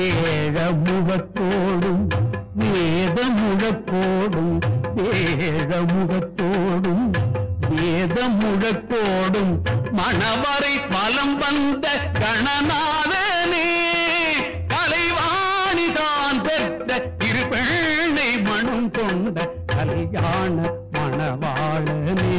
வேழ முகத்தோடும் வேத முழக்கோடும் வேழ முகத்தோடும் வேத முழக்கோடும் மணவரை பலம் வந்த கணநாதனே கலைவாணி தான் பெற்ற இருபெண்ணை மனம் கொண்ட கல்யாண மணவாளனே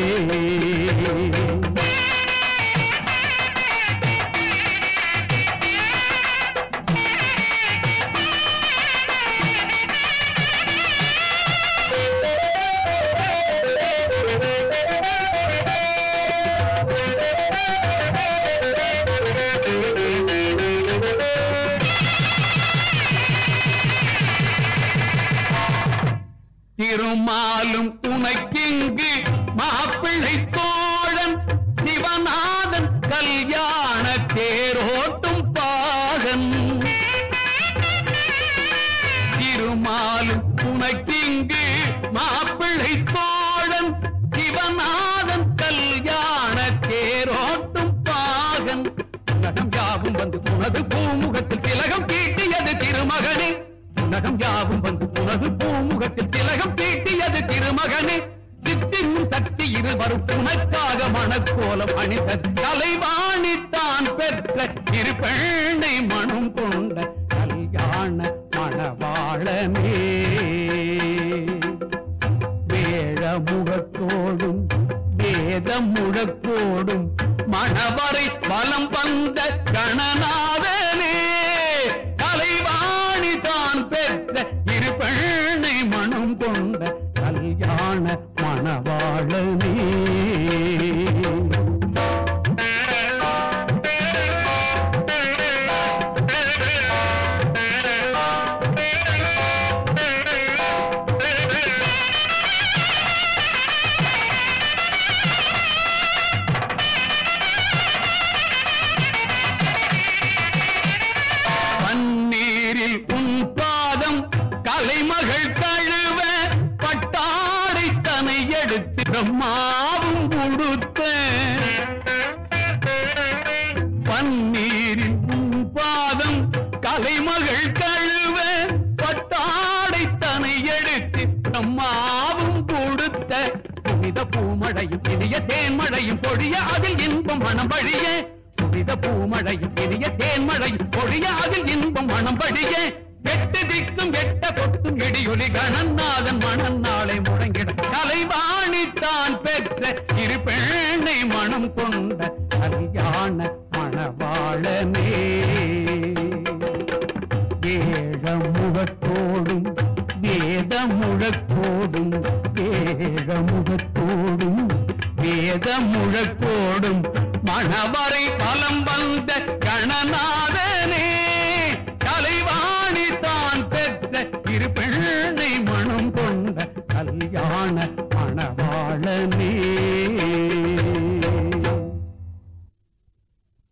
திருமாலும் உனக்கிங்கு மாப்பிள்ளை தோழன் சிவநாதன் கல்யாண தேரோட்டும் பாகன் திருமாலும் உனக்கிங்கு மாப்பிள்ளை தோழன் சிவநாதன் கல்யாண தேரோட்டும் பாகன் உலகம் யாவும் வந்து உனது பூமுகத்தில் திலகம் தீட்டியது திருமகனே உலகம் யாவும் வந்து உனது பூமுகத்தில் திலகம் தீட்டியது திருமகனே சித்தின் சக்தி இருவரும் உனக்காக மணக்கோலம் அணிந்த கலைவாணி தான் பெற்ற இருபெண்ணை மனம் கொண்ட கல்யாண மணவாளனே வேழ முகத்தோடும் வேத முழக்கோடும் மணவரை பலம் வந்த கணநாதனே கலைவாணி தான் பெற்ற இருபெண்ணை மனம் கொண்ட கல்யாண மணவாளனே பன்னீரில் உன் பாதம் கலைமகள் கழுவ பட்டாடை தனை எடுத்து பிரம்மாவும் கொடுத்த பன்னீரில் உன் பாதம் கலைமகள் கழுவ பட்டாடை தனை எடுத்து பிரம்மாவும் கொடுத்த புனித பூமழையும் இனிய தேன்மழையும் பொழிய அதில் இன்பம் மனம் வழிய புனித பூமழையும் இனிய தேன்மழையும் பொழிய அதில் இன்பம் மனம் வழிய எட்டு திக்கும் எட்ட கொட்டும் இடியொலி கணநாதன் மணம் நாளை முழங்கிட கலைவாணி தான் பெற்ற இரு பெண்ணை மனம் கொண்ட கல்யாண மணவாளனே ஏழ முகத்தோடும் வேத முழக்கோடும் ஏழ முகத்தோடும் வேத முழக்கோடும் மணவரை பலம் வந்த கணநாதனே கலைவாணி தான் பெற்ற இரு பெண்ணை மனம் கொண்ட கல்யாண மணவாளனே